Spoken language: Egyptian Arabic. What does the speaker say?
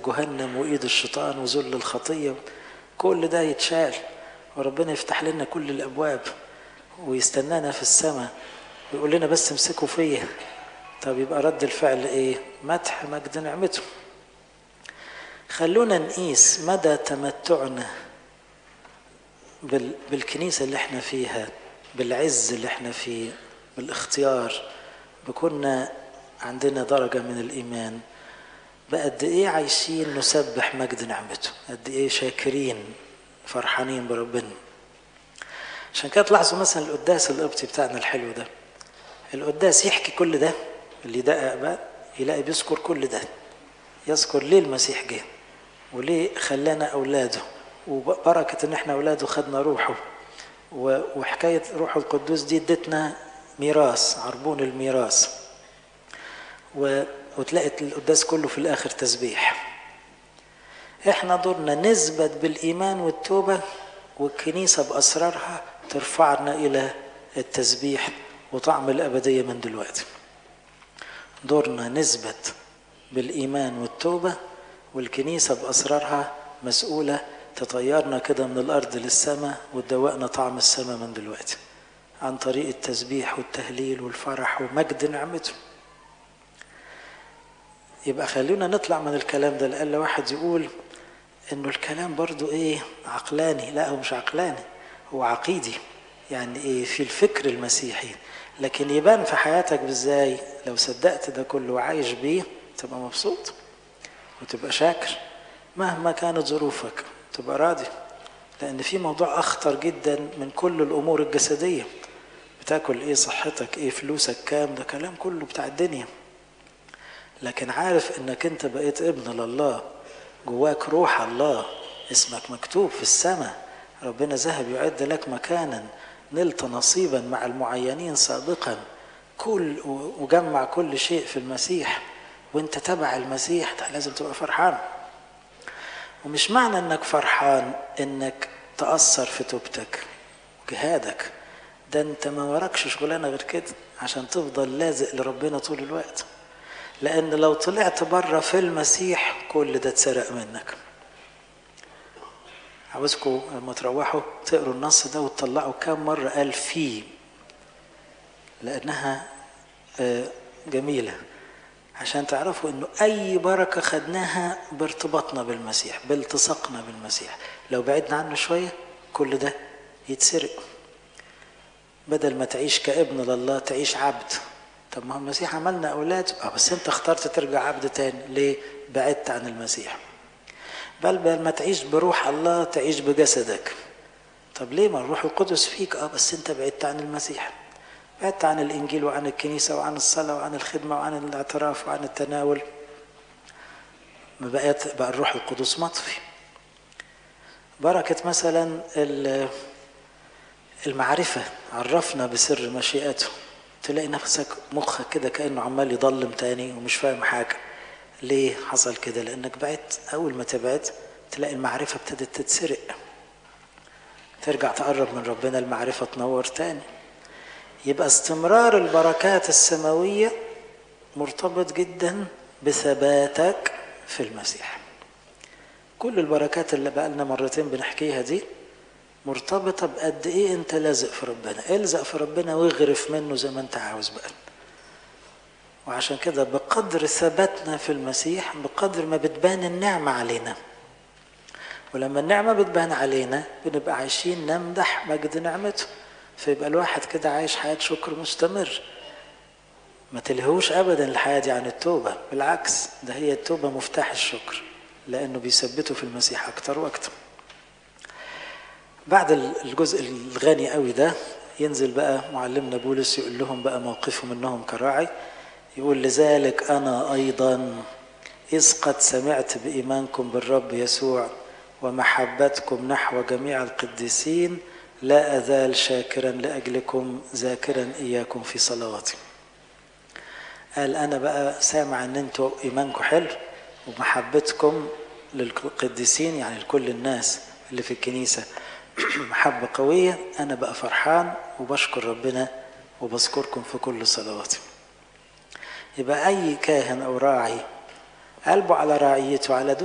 جهنم وإيد الشيطان وذل الخطية كل ده يتشال وربنا يفتح لنا كل الأبواب ويستنانا في السماء ويقول لنا بس امسكوا فيا طب يبقى رد الفعل ايه مدح مجد نعمته خلونا نقيس مدى تمتعنا بالكنيسة اللي احنا فيها بالعز اللي احنا فيه بالاختيار بكنا عندنا درجة من الإيمان بقد إيه عايشين نسبح مجد نعمته قد إيه شاكرين فرحانين بربنا عشان كده تلاحظوا مثلا القداس القبطي بتاعنا الحلو ده القداس يحكي كل ده اللي دقق بقى يلاقي بيذكر كل ده يذكر ليه المسيح جه وليه خلانا أولاده وبركة إن إحنا أولاده خدنا روحه وحكاية روح القدوس دي ادتنا ميراث عربون الميراث وتلاقي القداس كله في الآخر تسبيح احنا دورنا نثبت بالإيمان والتوبة والكنيسة بأسرارها ترفعنا إلى التسبيح وطعم الأبدية من دلوقتي دورنا نثبت بالإيمان والتوبة والكنيسة بأسرارها مسؤولة تطيرنا كده من الأرض للسماء وتدوقنا طعم السماء من دلوقتي عن طريق التسبيح والتهليل والفرح ومجد نعمته يبقى خلونا نطلع من الكلام ده لألا واحد يقول انه الكلام برضو ايه عقلاني لا هو مش عقلاني هو عقيدي يعني ايه في الفكر المسيحي لكن يبان في حياتك ازاي لو صدقت ده كله وعايش بيه تبقى مبسوط وتبقى شاكر مهما كانت ظروفك تبقى راضي لان في موضوع اخطر جدا من كل الامور الجسديه بتاكل ايه صحتك ايه فلوسك كام ده كلام كله بتاع الدنيا لكن عارف انك انت بقيت ابن لله جواك روح الله اسمك مكتوب في السماء ربنا ذهب يعد لك مكانا نلت نصيبا مع المعينين سابقا كل وجمع كل شيء في المسيح وانت تبع المسيح ده لازم تبقى فرحان ومش معنى انك فرحان انك تأثر في توبتك وجهادك ده انت ما وراكش شغلانه غير كده عشان تفضل لازق لربنا طول الوقت لان لو طلعت بره في المسيح كل ده اتسرق منك عاوزكم لما تروحوا تقروا النص ده وتطلعوا كام مرة قال فيه لأنها جميلة عشان تعرفوا انه اي بركة خدناها بارتباطنا بالمسيح بالتصاقنا بالمسيح لو بعدنا عنه شوية كل ده يتسرق بدل ما تعيش كابن لله تعيش عبد طب ما هو المسيح عملنا اولاد اه بس انت اخترت ترجع عبد تاني ليه بعدت عن المسيح بل بل ما تعيش بروح الله تعيش بجسدك طب ليه ما الروح القدس فيك اه بس انت بعدت عن المسيح بعدت عن الانجيل وعن الكنيسه وعن الصلاه وعن الخدمه وعن الاعتراف وعن التناول ما بقت بقى الروح القدس مطفي بركه مثلا المعرفه عرفنا بسر مشيئته تلاقي نفسك مخك كده كانه عمال يضلم تاني ومش فاهم حاجه ليه حصل كده لانك بعدت اول ما تبعد تلاقي المعرفه ابتدت تتسرق ترجع تقرب من ربنا المعرفه تنور تاني يبقى استمرار البركات السماويه مرتبط جدا بثباتك في المسيح كل البركات اللي بقالنا مرتين بنحكيها دي مرتبطه بقد ايه انت لازق في ربنا الزق في ربنا واغرف منه زي ما انت عاوز بقى وعشان كده بقدر ثباتنا في المسيح بقدر ما بتبان النعمة علينا ولما النعمة بتبان علينا بنبقى عايشين نمدح مجد نعمته فيبقى الواحد كده عايش حياة شكر مستمر ما تلهوش أبدا الحياة دي عن التوبة بالعكس ده هي التوبة مفتاح الشكر لأنه بيثبته في المسيح أكتر وأكتر بعد الجزء الغني قوي ده ينزل بقى معلمنا بولس يقول لهم بقى موقفهم انهم كراعي يقول لذلك أنا أيضا إذ قد سمعت بإيمانكم بالرب يسوع ومحبتكم نحو جميع القديسين لا أزال شاكرا لأجلكم ذاكرا إياكم في صلواتي قال أنا بقى سامع أن أنتوا إيمانكم حلو ومحبتكم للقديسين يعني لكل الناس اللي في الكنيسة محبة قوية أنا بقى فرحان وبشكر ربنا وبذكركم في كل صلواتي يبقى أي كاهن أو راعي قلبه على رعيته على